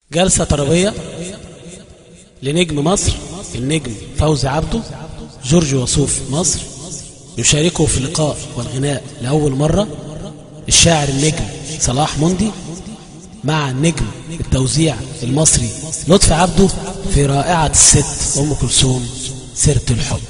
جلسة طربية لنجم مصر النجم فوزي عبده جورج وصوف مصر يشاركه في اللقاء والغناء لأول مرة الشاعر النجم صلاح مندي مع النجم التوزيع المصري لطفي عبده في رائعة الست أم كلثوم سيرة الحب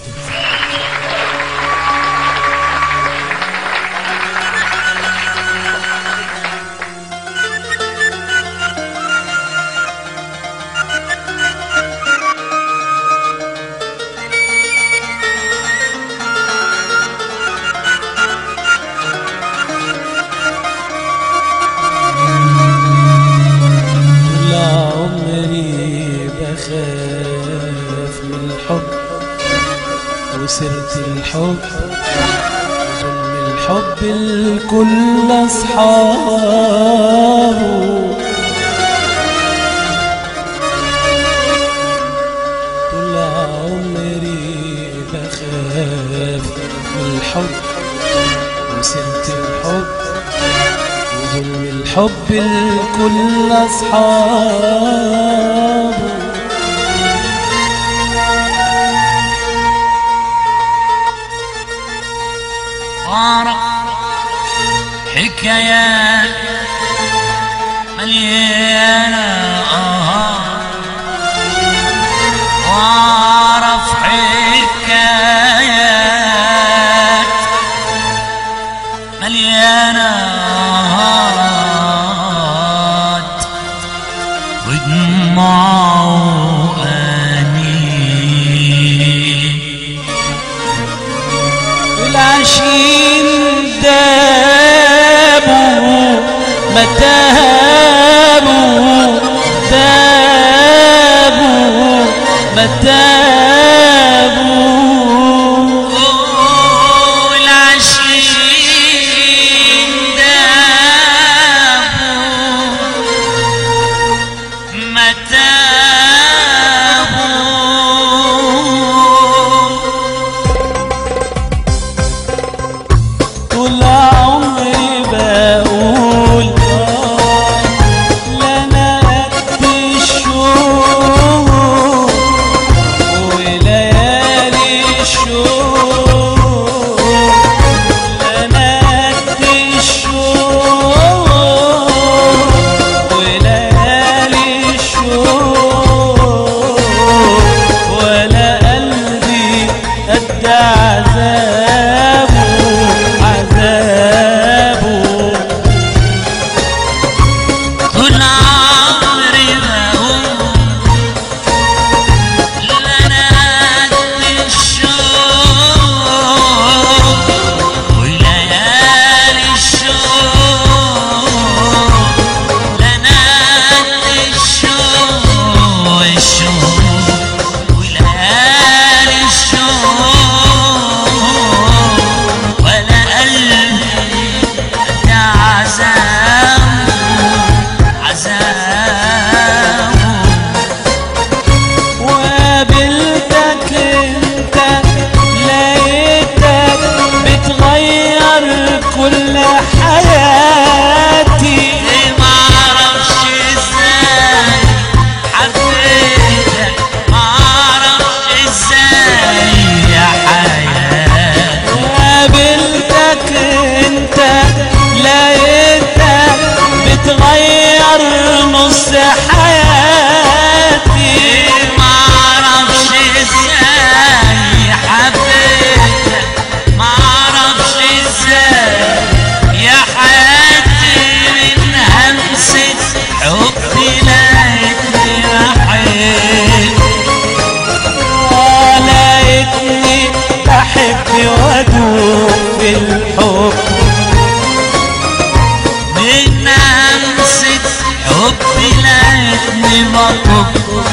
طول عمري بخاف من الحب وسيرة الحب وظلم الحب الكل أصحابه طول عمري بخاف من الحب وسيرة الحب وظلم الحب الكل أصحابه عرف حكايات مليانة آه وعرف حكايات مليانة آهات ودموعه أنين والعشين دابوا متابوا دابوا متابوا والعشرين دابوا متابوا طول عمري بقول لا انا قد الشوق وليالي الشوق لا انا قد الشوق وليالي الشوق ولا قلبي قد عذابه عذابه طول عمري بقول لا انا قد الشوق وليالي الشوق لا انا قد الشوق الشوق وليالي الشوق ولا قلبي قد عذابه عذابه وقابلتك انت لقيتك بتغير كل حياتي معرفش ازاي حبيتك معرفش ازاي يا حياتي قابلتك انت لقيتك بتغير نص حياتي معرفش ازاي حبيتك معرفش ازاي يا حياتي من همسة حبي لقيتني رحيت لقيتني بحب وادوب في الحب من همسة حبي لقيتني بطب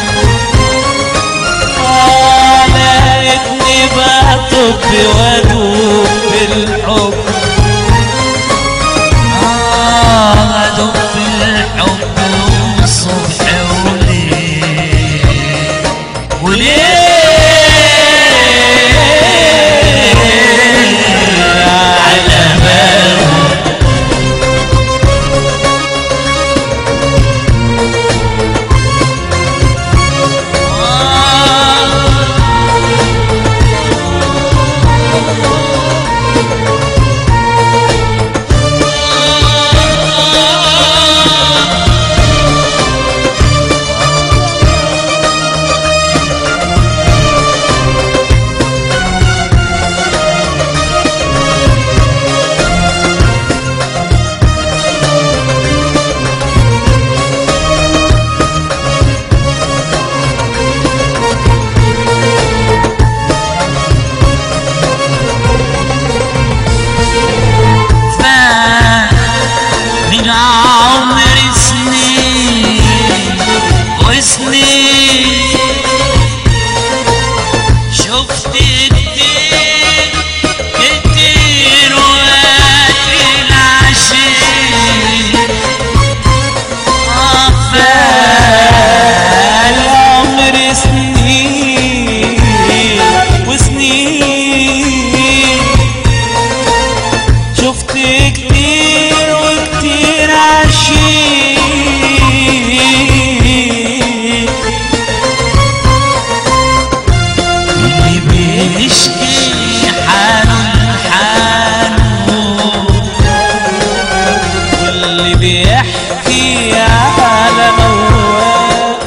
لقيتني بطب وادوب في الحب آه أدب الحب والصبح وليل وليل على بابه على مواله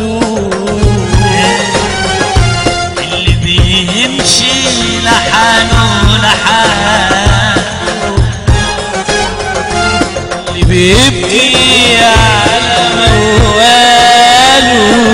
اللي بيمشي لحاله لحاله اللي بيبكي على مواله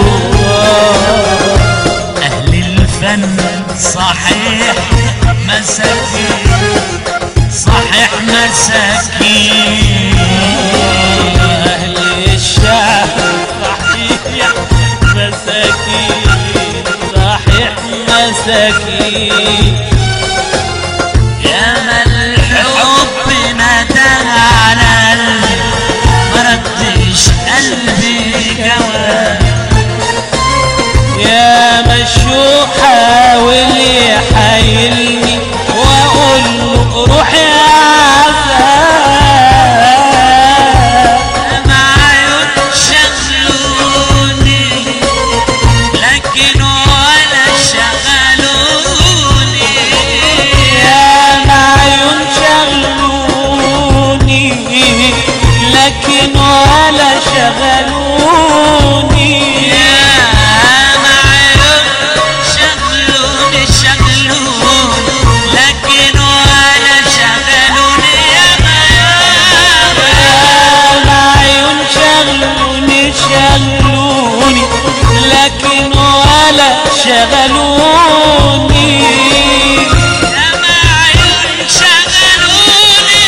أهل الفن صحيح مساكين صحيح مساكين أهل الشعب صحيح مساكين صحيح مساكين يا ما الحب ندى على قلبي مردش قلبي جواب يا مشو حاول يحايلني واقول له روح يا عذاب معايا شغلوني لكن ولا شغلوني يا معيون شغلوني لكن ولا شغلوني يا معايا شغلوني شغلوني لكن ولا شغلوني يا معايا العيون شغلوني شغلوني لكن ولا شغلوني يا معايا شغلوني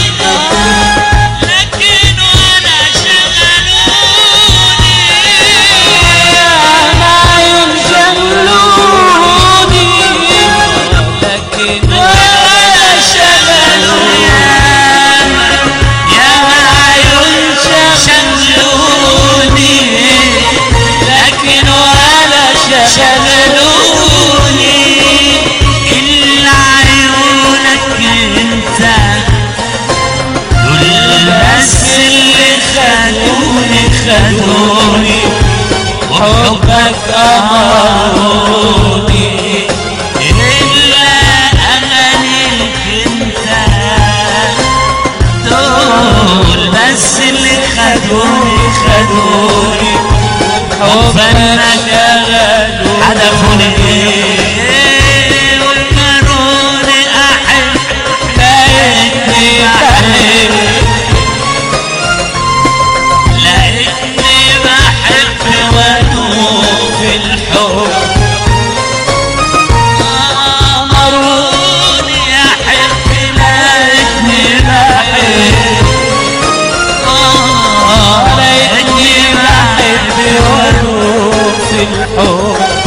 لكن ولا شغلوني العيون شغلوني لكن ولا شغلوني يا معايا شغلوني لكن ولا شغلوني إلا عيونك انت دول بس اللي خدوني خدوني حبك أمروني إلا أغانيك انت دول بس اللي خدوني خدوني حبك شغلوني حدفوني ايه ومروني احب لقيتني بحب لقيتني بحب وادوب في الحب مروني احب لقيتني بحب لقيتني بحب وأروح في الحب